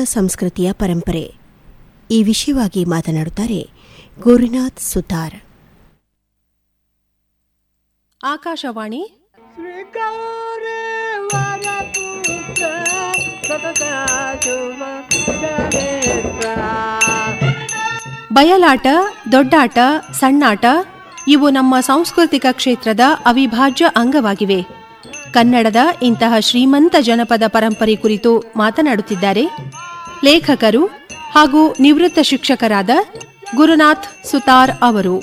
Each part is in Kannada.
ಸಂಸ್ಕೃತಿಯ ಪರಂಪರೆ ಈ ವಿಷಯವಾಗಿ ಮಾತನಾಡುತ್ತಾರೆ ಗೋರಿನಾಥ್ ಸುತಾರ್ ಆಕಾಶವಾಣಿ ಬಯಲಾಟ ದೊಡ್ಡಾಟ ಸಣ್ಣಾಟ ಇವು ನಮ್ಮ ಸಾಂಸ್ಕೃತಿಕ ಕ್ಷೇತ್ರದ ಅವಿಭಾಜ್ಯ ಅಂಗವಾಗಿವೆ ಕನ್ನಡದ ಇಂತಹ ಶ್ರೀಮಂತ ಜನಪದ ಪರಂಪರೆ ಕುರಿತು ಮಾತನಾಡುತ್ತಿದ್ದಾರೆ ಲೇಖಕರು ಹಾಗೂ ನಿವೃತ್ತ ಶಿಕ್ಷಕರಾದ ಗುರುನಾಥ್ ಸುತಾರ್ ಅವರು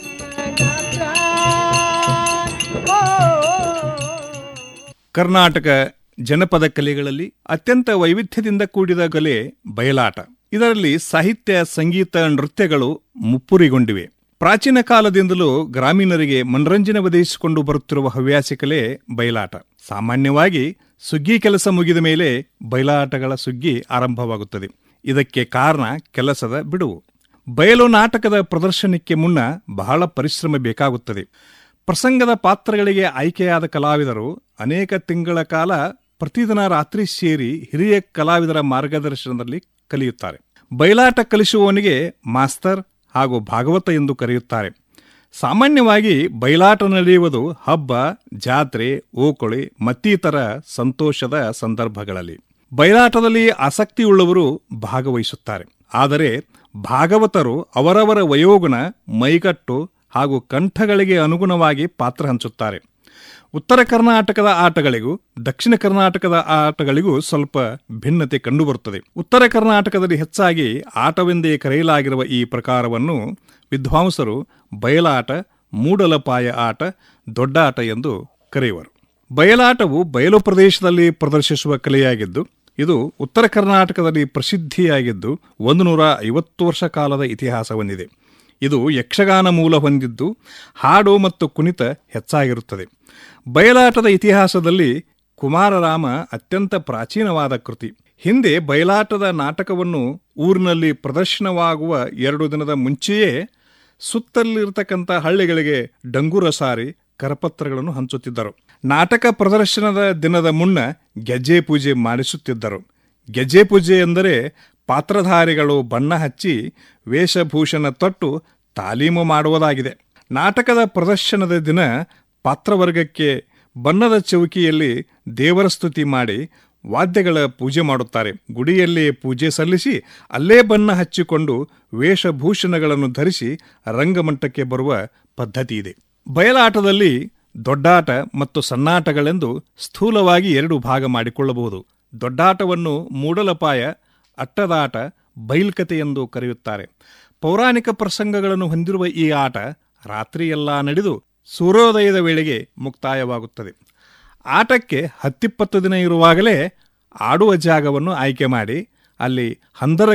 ಕರ್ನಾಟಕ ಜನಪದ ಕಲೆಗಳಲ್ಲಿ ಅತ್ಯಂತ ವೈವಿಧ್ಯದಿಂದ ಕೂಡಿದ ಕಲೆ ಬಯಲಾಟ ಇದರಲ್ಲಿ ಸಾಹಿತ್ಯ ಸಂಗೀತ ನೃತ್ಯಗಳು ಮುಪ್ಪುರಿಗೊಂಡಿವೆ ಪ್ರಾಚೀನ ಕಾಲದಿಂದಲೂ ಗ್ರಾಮೀಣರಿಗೆ ಮನರಂಜನೆ ಒದಗಿಸಿಕೊಂಡು ಬರುತ್ತಿರುವ ಹವ್ಯಾಸಿ ಕಲೆ ಬಯಲಾಟ ಸಾಮಾನ್ಯವಾಗಿ ಸುಗ್ಗಿ ಕೆಲಸ ಮುಗಿದ ಮೇಲೆ ಬಯಲಾಟಗಳ ಸುಗ್ಗಿ ಆರಂಭವಾಗುತ್ತದೆ ಇದಕ್ಕೆ ಕಾರಣ ಕೆಲಸದ ಬಿಡುವು ಬಯಲು ನಾಟಕದ ಪ್ರದರ್ಶನಕ್ಕೆ ಮುನ್ನ ಬಹಳ ಪರಿಶ್ರಮ ಬೇಕಾಗುತ್ತದೆ ಪ್ರಸಂಗದ ಪಾತ್ರಗಳಿಗೆ ಆಯ್ಕೆಯಾದ ಕಲಾವಿದರು ಅನೇಕ ತಿಂಗಳ ಕಾಲ ಪ್ರತಿದಿನ ರಾತ್ರಿ ಸೇರಿ ಹಿರಿಯ ಕಲಾವಿದರ ಮಾರ್ಗದರ್ಶನದಲ್ಲಿ ಕಲಿಯುತ್ತಾರೆ ಬಯಲಾಟ ಕಲಿಸುವವನಿಗೆ ಮಾಸ್ತರ್ ಹಾಗೂ ಭಾಗವತ ಎಂದು ಕರೆಯುತ್ತಾರೆ ಸಾಮಾನ್ಯವಾಗಿ ಬಯಲಾಟ ನಡೆಯುವುದು ಹಬ್ಬ ಜಾತ್ರೆ ಓಕೊಳೆ ಮತ್ತಿತರ ಸಂತೋಷದ ಸಂದರ್ಭಗಳಲ್ಲಿ ಬಯಲಾಟದಲ್ಲಿ ಆಸಕ್ತಿಯುಳ್ಳವರು ಭಾಗವಹಿಸುತ್ತಾರೆ ಆದರೆ ಭಾಗವತರು ಅವರವರ ವಯೋಗುಣ ಮೈಗಟ್ಟು ಹಾಗೂ ಕಂಠಗಳಿಗೆ ಅನುಗುಣವಾಗಿ ಪಾತ್ರ ಹಂಚುತ್ತಾರೆ ಉತ್ತರ ಕರ್ನಾಟಕದ ಆಟಗಳಿಗೂ ದಕ್ಷಿಣ ಕರ್ನಾಟಕದ ಆಟಗಳಿಗೂ ಸ್ವಲ್ಪ ಭಿನ್ನತೆ ಕಂಡುಬರುತ್ತದೆ ಉತ್ತರ ಕರ್ನಾಟಕದಲ್ಲಿ ಹೆಚ್ಚಾಗಿ ಆಟವೆಂದೇ ಕರೆಯಲಾಗಿರುವ ಈ ಪ್ರಕಾರವನ್ನು ವಿದ್ವಾಂಸರು ಬಯಲಾಟ ಮೂಡಲಪಾಯ ಆಟ ದೊಡ್ಡಾಟ ಎಂದು ಕರೆಯುವರು ಬಯಲಾಟವು ಬಯಲು ಪ್ರದೇಶದಲ್ಲಿ ಪ್ರದರ್ಶಿಸುವ ಕಲೆಯಾಗಿದ್ದು ಇದು ಉತ್ತರ ಕರ್ನಾಟಕದಲ್ಲಿ ಪ್ರಸಿದ್ಧಿಯಾಗಿದ್ದು ಒಂದು ನೂರ ಐವತ್ತು ವರ್ಷ ಕಾಲದ ಇತಿಹಾಸ ಹೊಂದಿದೆ ಇದು ಯಕ್ಷಗಾನ ಮೂಲ ಹೊಂದಿದ್ದು ಹಾಡು ಮತ್ತು ಕುಣಿತ ಹೆಚ್ಚಾಗಿರುತ್ತದೆ ಬಯಲಾಟದ ಇತಿಹಾಸದಲ್ಲಿ ಕುಮಾರರಾಮ ಅತ್ಯಂತ ಪ್ರಾಚೀನವಾದ ಕೃತಿ ಹಿಂದೆ ಬಯಲಾಟದ ನಾಟಕವನ್ನು ಊರಿನಲ್ಲಿ ಪ್ರದರ್ಶನವಾಗುವ ಎರಡು ದಿನದ ಮುಂಚೆಯೇ ಸುತ್ತಲಿರತಕ್ಕಂಥ ಹಳ್ಳಿಗಳಿಗೆ ಡಂಗುರ ಸಾರಿ ಕರಪತ್ರಗಳನ್ನು ಹಂಚುತ್ತಿದ್ದರು ನಾಟಕ ಪ್ರದರ್ಶನದ ದಿನದ ಮುನ್ನ ಗೆಜ್ಜೆ ಪೂಜೆ ಮಾಡಿಸುತ್ತಿದ್ದರು ಗೆಜ್ಜೆ ಪೂಜೆ ಎಂದರೆ ಪಾತ್ರಧಾರಿಗಳು ಬಣ್ಣ ಹಚ್ಚಿ ವೇಷಭೂಷಣ ತೊಟ್ಟು ತಾಲೀಮು ಮಾಡುವುದಾಗಿದೆ ನಾಟಕದ ಪ್ರದರ್ಶನದ ದಿನ ಪಾತ್ರವರ್ಗಕ್ಕೆ ಬಣ್ಣದ ಚೌಕಿಯಲ್ಲಿ ದೇವರ ಸ್ತುತಿ ಮಾಡಿ ವಾದ್ಯಗಳ ಪೂಜೆ ಮಾಡುತ್ತಾರೆ ಗುಡಿಯಲ್ಲಿ ಪೂಜೆ ಸಲ್ಲಿಸಿ ಅಲ್ಲೇ ಬಣ್ಣ ಹಚ್ಚಿಕೊಂಡು ವೇಷಭೂಷಣಗಳನ್ನು ಧರಿಸಿ ರಂಗಮಂಟಕ್ಕೆ ಬರುವ ಪದ್ಧತಿ ಇದೆ ಬಯಲಾಟದಲ್ಲಿ ದೊಡ್ಡಾಟ ಮತ್ತು ಸಣ್ಣಾಟಗಳೆಂದು ಸ್ಥೂಲವಾಗಿ ಎರಡು ಭಾಗ ಮಾಡಿಕೊಳ್ಳಬಹುದು ದೊಡ್ಡಾಟವನ್ನು ಮೂಡಲಪಾಯ ಅಟ್ಟದಾಟ ಬೈಲ್ಕತೆ ಎಂದು ಕರೆಯುತ್ತಾರೆ ಪೌರಾಣಿಕ ಪ್ರಸಂಗಗಳನ್ನು ಹೊಂದಿರುವ ಈ ಆಟ ರಾತ್ರಿಯೆಲ್ಲ ನಡೆದು ಸೂರ್ಯೋದಯದ ವೇಳೆಗೆ ಮುಕ್ತಾಯವಾಗುತ್ತದೆ ಆಟಕ್ಕೆ ಹತ್ತಿಪ್ಪತ್ತು ದಿನ ಇರುವಾಗಲೇ ಆಡುವ ಜಾಗವನ್ನು ಆಯ್ಕೆ ಮಾಡಿ ಅಲ್ಲಿ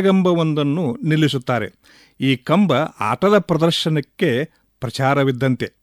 ಹಂದರಗಂಬವೊಂದನ್ನು ನಿಲ್ಲಿಸುತ್ತಾರೆ ಈ ಕಂಬ ಆಟದ ಪ್ರದರ್ಶನಕ್ಕೆ ಪ್ರಚಾರವಿದ್ದಂತೆ